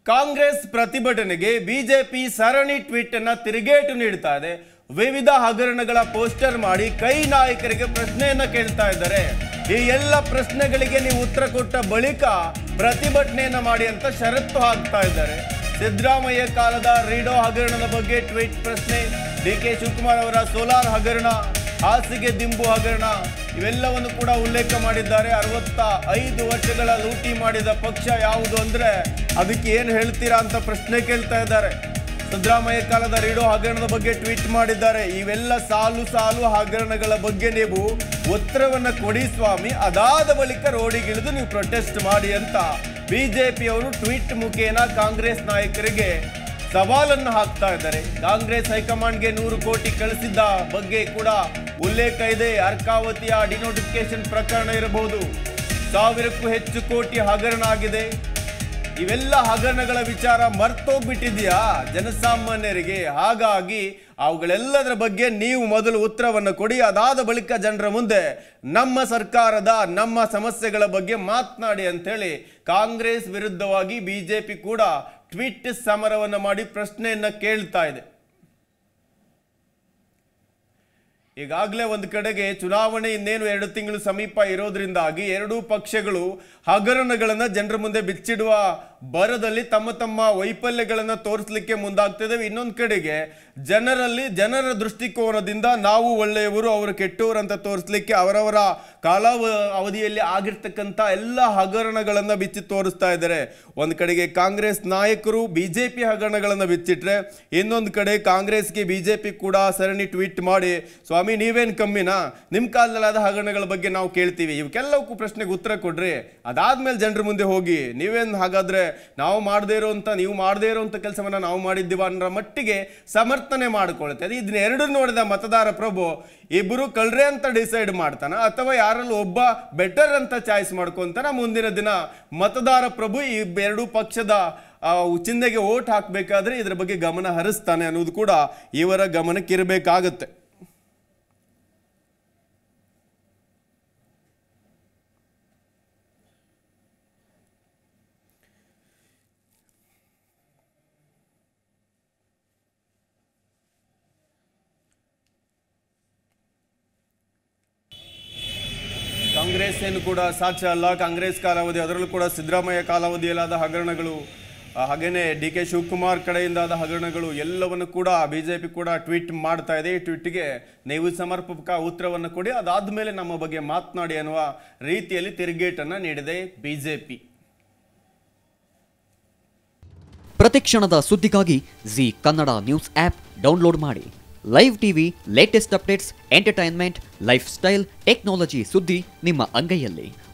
ಕಾಂಗ್ರೆಸ್ ಪ್ರತಿಭಟನೆಗೆ ಬಿಜೆಪಿ ಸರಣಿ ಟ್ವೀಟ್ ಅನ್ನ ತಿರುಗೇಟು ನೀಡ್ತಾ ಇದೆ ವಿವಿಧ ಹಗರಣಗಳ ಪೋಸ್ಟರ್ ಮಾಡಿ ಕೈ ನಾಯಕರಿಗೆ ಪ್ರಶ್ನೆಯನ್ನ ಕೇಳ್ತಾ ಇದ್ದಾರೆ ಈ ಎಲ್ಲ ಪ್ರಶ್ನೆಗಳಿಗೆ ನೀವು ಉತ್ತರ ಕೊಟ್ಟ ಬಳಿಕ ಪ್ರತಿಭಟನೆಯನ್ನ ಮಾಡಿ ಅಂತ ಷರತ್ತು ಹಾಕ್ತಾ ಇದ್ದಾರೆ ಸಿದ್ದರಾಮಯ್ಯ ಕಾಲದ ರೀಡೋ ಹಗರಣದ ಬಗ್ಗೆ ಟ್ವೀಟ್ ಪ್ರಶ್ನೆ ಡಿ ಕೆ ಶಿವಕುಮಾರ್ ಅವರ ಸೋಲಾರ್ ಹಗರಣ ಹಾಸಿಗೆ ದಿಂಬು ಹಗರಣ ಇವೆಲ್ಲವನ್ನು ಕೂಡ ಉಲ್ಲೇಖ ಮಾಡಿದ್ದಾರೆ ಅರವತ್ತ ಐದು ವರ್ಷಗಳ ಲೂಟಿ ಮಾಡಿದ ಪಕ್ಷ ಯಾವುದು ಅಂದ್ರೆ ಅದಕ್ಕೆ ಏನು ಹೇಳ್ತೀರಾ ಅಂತ ಪ್ರಶ್ನೆ ಕೇಳ್ತಾ ಇದ್ದಾರೆ ಸಿದ್ದರಾಮಯ್ಯ ಕಾಲದ ರೀಡೋ ಹಗರಣದ ಬಗ್ಗೆ ಟ್ವೀಟ್ ಮಾಡಿದ್ದಾರೆ ಇವೆಲ್ಲ ಸಾಲು ಸಾಲು ಹಗರಣಗಳ ಬಗ್ಗೆ ನೀವು ಉತ್ತರವನ್ನ ಕೊಡಿ ಸ್ವಾಮಿ ಅದಾದ ಬಳಿಕ ರೋಡಿಗಿಳಿದು ನೀವು ಪ್ರೊಟೆಸ್ಟ್ ಮಾಡಿ ಅಂತ ಬಿಜೆಪಿಯವರು ಟ್ವೀಟ್ ಮುಖೇನ ಕಾಂಗ್ರೆಸ್ ನಾಯಕರಿಗೆ ಸವಾಲನ್ನು ಹಾಕ್ತಾ ಇದ್ದಾರೆ ಕಾಂಗ್ರೆಸ್ ಹೈಕಮಾಂಡ್ಗೆ ನೂರು ಕೋಟಿ ಕಳಿಸಿದ್ದ ಬಗ್ಗೆ ಕೂಡ ಉಲ್ಲೇಖ ಇದೆ ಅರ್ಕಾವತಿಯ ಡಿನೋಟಿಫಿಕೇಶನ್ ಪ್ರಕರಣ ಇರಬಹುದು ಸಾವಿರಕ್ಕೂ ಹೆಚ್ಚು ಕೋಟಿ ಹಗರಣ ಆಗಿದೆ ಇವೆಲ್ಲ ಹಗರಣಗಳ ವಿಚಾರ ಮರ್ತೋಗ್ಬಿಟ್ಟಿದ್ಯಾ ಜನಸಾಮಾನ್ಯರಿಗೆ ಹಾಗಾಗಿ ಅವುಗಳೆಲ್ಲದರ ಬಗ್ಗೆ ನೀವು ಮೊದಲು ಉತ್ತರವನ್ನು ಕೊಡಿ ಅದಾದ ಬಳಿಕ ಜನರ ಮುಂದೆ ನಮ್ಮ ಸರ್ಕಾರದ ನಮ್ಮ ಸಮಸ್ಯೆಗಳ ಬಗ್ಗೆ ಮಾತನಾಡಿ ಅಂತೇಳಿ ಕಾಂಗ್ರೆಸ್ ವಿರುದ್ಧವಾಗಿ ಬಿಜೆಪಿ ಕೂಡ ಟ್ವೀಟ್ ಸಮರವನ್ನು ಮಾಡಿ ಪ್ರಶ್ನೆಯನ್ನ ಕೇಳ್ತಾ ಇದೆ ಈಗಾಗಲೇ ಒಂದು ಕಡೆಗೆ ಚುನಾವಣೆ ಇನ್ನೇನು ಎರಡು ತಿಂಗಳು ಸಮೀಪ ಇರೋದ್ರಿಂದಾಗಿ ಎರಡೂ ಪಕ್ಷಗಳು ಹಗರಣಗಳನ್ನು ಜನರ ಮುಂದೆ ಬಿಚ್ಚಿಡುವ ಬರದಲ್ಲಿ ತಮ್ಮ ತಮ್ಮ ವೈಫಲ್ಯಗಳನ್ನು ತೋರಿಸಲಿಕ್ಕೆ ಮುಂದಾಗ್ತಿದ್ದೇವೆ ಇನ್ನೊಂದು ಕಡೆಗೆ ಜನರಲ್ಲಿ ಜನರ ದೃಷ್ಟಿಕೋನದಿಂದ ನಾವು ಒಳ್ಳೆಯವರು ಅವರು ಕೆಟ್ಟವರು ಅಂತ ತೋರಿಸ್ಲಿಕ್ಕೆ ಅವರವರ ಕಾಲಾವ ಅವಧಿಯಲ್ಲಿ ಆಗಿರ್ತಕ್ಕಂಥ ಎಲ್ಲ ಹಗರಣಗಳನ್ನು ಬಿಚ್ಚಿ ತೋರಿಸ್ತಾ ಇದ್ದಾರೆ ಒಂದು ಕಡೆಗೆ ಕಾಂಗ್ರೆಸ್ ನಾಯಕರು ಬಿಜೆಪಿ ಹಗರಣಗಳನ್ನು ಬಿಚ್ಚಿಟ್ರೆ ಇನ್ನೊಂದು ಕಡೆ ಕಾಂಗ್ರೆಸ್ಗೆ ಬಿಜೆಪಿ ಕೂಡ ಸರಣಿ ಟ್ವೀಟ್ ಮಾಡಿ ಸ್ವಾಮಿ ನೀವೇನು ಕಮ್ಮಿನಾ ನಿಮ್ಮ ಕಾಲದಲ್ಲಾದ ಹಗರಣಗಳ ಬಗ್ಗೆ ನಾವು ಕೇಳ್ತೀವಿ ಇವಕ್ಕೆಲ್ಲವಕ್ಕೂ ಪ್ರಶ್ನೆಗೆ ಉತ್ತರ ಕೊಡ್ರಿ ಅದಾದ್ಮೇಲೆ ಜನರ ಮುಂದೆ ಹೋಗಿ ನೀವೇನು ಹಾಗಾದ್ರೆ ನಾವು ಮಾಡದೇ ಇರೋಂಥ ನೀವು ಮಾಡದೇ ಇರೋಂಥ ಕೆಲಸವನ್ನ ನಾವು ಮಾಡಿದ್ದೀವ ಅನ್ನೋ ಮಟ್ಟಿಗೆ ಸಮರ್ಥನೆ ಮಾಡಿಕೊಳ್ಳುತ್ತೆ ಅದು ಇದನ್ನ ಎರಡು ನೋಡಿದ ಮತದಾರ ಪ್ರಭು ಇಬ್ಬರು ಕಳ್ರೆ ಅಂತ ಡಿಸೈಡ್ ಮಾಡ್ತಾನ ಅಥವಾ ಯಾರಲ್ಲಿ ಒಬ್ಬ ಬೆಟರ್ ಅಂತ ಚಾಯ್ಸ್ ಮಾಡ್ಕೊಂತಾನ ಮುಂದಿನ ದಿನ ಮತದಾರ ಪ್ರಭು ಈ ಎರಡೂ ಪಕ್ಷದ ಆ, ಚಿಹ್ನೆಗೆ ಓಟ್ ಹಾಕಬೇಕಾದ್ರೆ ಇದ್ರ ಬಗ್ಗೆ ಗಮನ ಹರಿಸ್ತಾನೆ ಅನ್ನೋದು ಕೂಡ ಇವರ ಗಮನಕ್ಕಿರಬೇಕಾಗತ್ತೆ ಕಾಂಗ್ರೆಸ್ ಏನು ಕೂಡ ಸಾಕ್ಷ್ಯ ಅಲ್ಲ ಕಾಂಗ್ರೆಸ್ ಕಾಲಾವಧಿ ಅದರಲ್ಲೂ ಕೂಡ ಸಿದ್ದರಾಮಯ್ಯ ಕಾಲಾವಧಿಯಲ್ಲಾದ ಹಗರಣಗಳು ಆ, ಹಾಗೇನೆ ಡಿ ಕೆ ಶಿವಕುಮಾರ್ ಕಡೆಯಿಂದಾದ ಹಗರಣಗಳು ಎಲ್ಲವನ್ನು ಕೂಡ ಬಿಜೆಪಿ ಕೂಡ ಟ್ವೀಟ್ ಮಾಡ್ತಾ ಇದೆ ಈ ಟ್ವೀಟ್ಗೆ ನೀವು ಸಮರ್ಪಕ ಉತ್ತರವನ್ನು ಕೊಡಿ ಅದಾದ್ಮೇಲೆ ನಮ್ಮ ಬಗ್ಗೆ ಮಾತನಾಡಿ ಅನ್ನುವ ರೀತಿಯಲ್ಲಿ ತಿರುಗೇಟನ್ನು ನೀಡಿದೆ ಬಿಜೆಪಿ ಪ್ರತಿಕ್ಷಣದ ಸುದ್ದಿಗಾಗಿ Zee Kannada news app download ಮಾಡಿ live TV latest updates entertainment lifestyle technology ಸುದ್ದಿ ನಿಮ್ಮ ಅಂಗೈಯಲ್ಲಿ